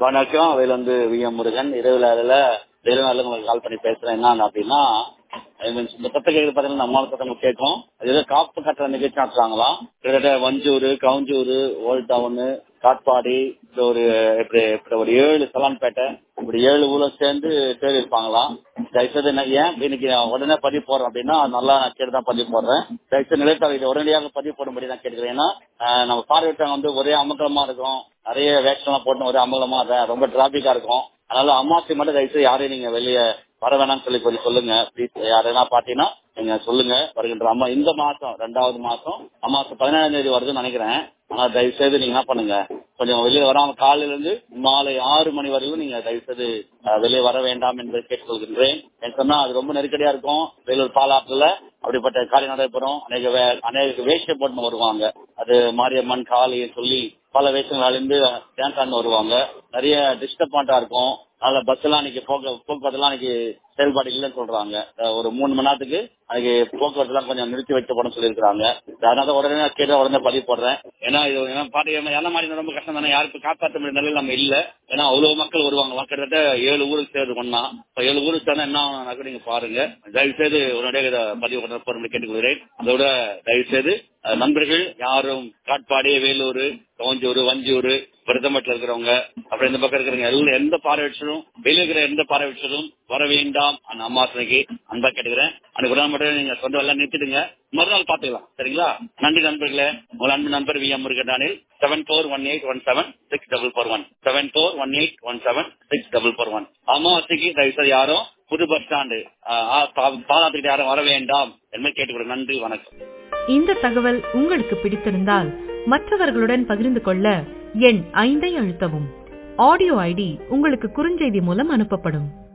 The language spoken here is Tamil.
வணக்கம் அதுல வந்து வி எம் முருகன் இரவுல அதுல இரவு உங்களுக்கு கால் பண்ணி பேசுறேன் என்ன அப்படின்னா இந்த சத்த கேட்கறது பாத்தீங்கன்னா நம்ம சத்தம் கேட்கும் அது ஏதோ காப்பு கட்டுற நிகழ்ச்சி நடத்துறாங்களாம் கிட்டத்தட்ட வஞ்சூர் கவுஞ்சூர் ஓல்ட் டவுனு காட்பாடி இப்படி ஒரு இப்படி இப்படி ஒரு ஏழு சலான்பேட்டை இப்படி ஏழு ஊர்ல சேர்ந்து தேடி இருப்பாங்களாம் தயவுசெய்து நான் ஏன் இன்னைக்கு நான் உடனே பதிவு போடுறேன் அப்படின்னா நல்லா நான் கேட்டு தான் பதிவு போடுறேன் தயவுசெய்து நிலைத்தால் இதை உடனடியாக பதிவு போடும்படி நான் கேட்கிறேன் ஏன்னா ஆஹ் நம்ம பார்வையிட்டவங்க வந்து ஒரே அமங்கலமா இருக்கும் நிறைய வேக்சின்லாம் போட்டு ஒரே அமங்கலமா இருக்கும் ரொம்ப டிராபிக்கா இருக்கும் அதனால அமாவாசை மட்டும் தயவுசெய்து யாரையும் நீங்க வெளியே வர வேணாம்னு சொல்லி கொஞ்சம் சொல்லுங்க ப்ளீஸ் யாரெல்லாம் பாத்தீங்கன்னா நீங்க சொல்லுங்க வருகின்ற அம்மா இந்த மாசம் ரெண்டாவது மாசம் அமாவாசை பதினேழாம் தேதி வருதுன்னு நினைக்கிறேன் ஆனா தயவு செய்து நீங்க என்ன பண்ணுங்க கொஞ்சம் வெளியே வராம காலையில இருந்து மாலை ஆறு மணி வரையிலும் நீங்க தயவு செய்து அஹ், வெளியே வர வேண்டாம் என்று கேட்டுக்கொள்கின்றேன் எனக்கு சொன்னா அது ரொம்ப நெருக்கடியா இருக்கும் வேலூர் பாலாற்றுல அப்படிப்பட்ட காரியம் நடைபெறும் அநேக வே- அநேக வேஷ்ய போட்டு வருவாங்க அது மாரியம்மன் காளி சொல்லி பல வேஷங்கள்லேருந்து டான்ஸ் ஆடினு வருவாங்க நிறைய டிஸ்டர்பாண்டா இருக்கும் அதனால பஸ் எல்லாம் இன்னைக்கு போக்க போக்குவரத்து எல்லாம் இன்னைக்கு செயல்பாடு இல்லைன்னு சொல்றாங்க அஹ் ஒரு மூணு மணி நேரத்துக்கு அன்னைக்கு போக்குவரத்து எல்லாம் கொஞ்சம் நிறுத்தி வைக்கப்படும் சொல்லியிருக்காங்க அதனால உடனே நான் கேட்டு உடனே பதிவு போடுறேன் ஏன்னா இது ஏன்னா பாத்தீங்கன்னா என்ன மாதிரி ரொம்ப கஷ்டம் தானே யாருக்கும் காப்பாற்ற முடிய நிலையில் நம்ம இல்ல ஏன்னா அவ்வளவு மக்கள் வருவாங்க கிட்டத்தட்ட ஏழு ஊருக்கு சேர்ந்து ஒன்னா இப்ப ஏழு ஊருக்கு சேர்ந்தா என்ன ஆகும்னாக்க நீங்க பாருங்க தயவு செய்து உடனடியாக இதை பதிவு கொண்டு போற கேட்டுக்கொள்கிறேன் அதோட தயவு செய்து அஹ், நண்பர்கள் யாரும் காட்பாடி வேலூர் கவஞ்சூர் வஞ்சூர் பிரதமட்டில் இருக்கிறவங்க அப்புறம் இந்த பக்கம் இருக்கிறவங்க எல்லாம் எந்த பார்வையற்றரும் வெளியே இருக்கிற எந்த பார்வையற்றரும் வர வேண்டாம் அந்த அம்மாசனைக்கு அன்பா கேட்டுக்கிறேன் அன்னைக்கு ஒரு நாள் மட்டும் நீங்க சொந்த எல்லாம் நிறுத்திடுங்க மறுநாள் பாத்துக்கலாம் சரிங்களா நன்றி நண்பர்களே உங்கள் அன்பு நண்பர் வி எம் முருகனானில் seven four one eight one seven six double four one seven four one eight one seven six double four one அமாவாசைக்கு தயவுசெய்து யாரும் புது பஸ் ஸ்டாண்டு பாலாத்துக்கிட்ட யாரும் வர வேண்டாம் என்பதை கேட்டுக்கிறேன் நன்றி வணக்கம் இந்த தகவல் உங்களுக்கு பிடித்திருந்தால் மற்றவர்களுடன் பகிர்ந்து கொள்ள எண் ஐந்தை அழுத்தவும் ஆடியோ ஐடி உங்களுக்கு குறுஞ்செய்தி மூலம் அனுப்பப்படும்